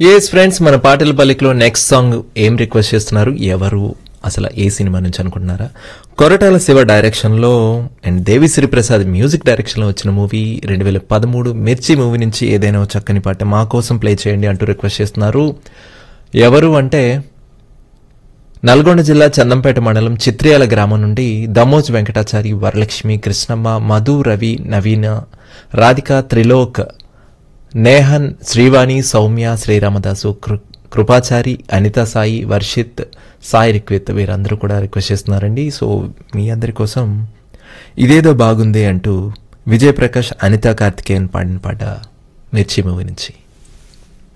yes friends మన పాటల పల్లికలో నెక్స్ట్ సాంగ్ ఏం రిక్వెస్ట్ చేస్తున్నారు ఎవరు అసలు ఏ సినిమా నుంచి అనుకుంటున్నారా కొరటాల శివ డైరెక్షన్ లో and Devi Sri Prasad music direction లో వచ్చిన మూవీ రెండు వేల పదమూడు మిర్చి మూవీ నుంచి ఏదైనా ఒక చక్కని పాట మా కోసం ప్లే చేయండి అంటూ రిక్వెస్ట్ చేస్తున్నారు ఎవరు అంటే నల్గొండ జిల్లా చందంపేట మండలం చిత్రియాల గ్రామం నుండి దమోజ్ వెంకటాచారి వరలక్ష్మి కృష్ణమ్మ మధు రవి నవీన రాధిక త్రిలోక్ నేహన్ శ్రీవాణి సౌమ్య శ్రీరామదాసు కృ కృపాచారి అనిత సాయి వర్షిత్ సాయి రిక్విత్ వీరందరూ కూడా రిక్వెస్ట్ చేస్తున్నారండి సో మీ అందరి కోసం ఇదేదో బాగుంది అంటూ విజయ్ ప్రకాష్ అనిత కార్తికేయన్ పాడిన పాట మిర్చి మూవీ నుంచి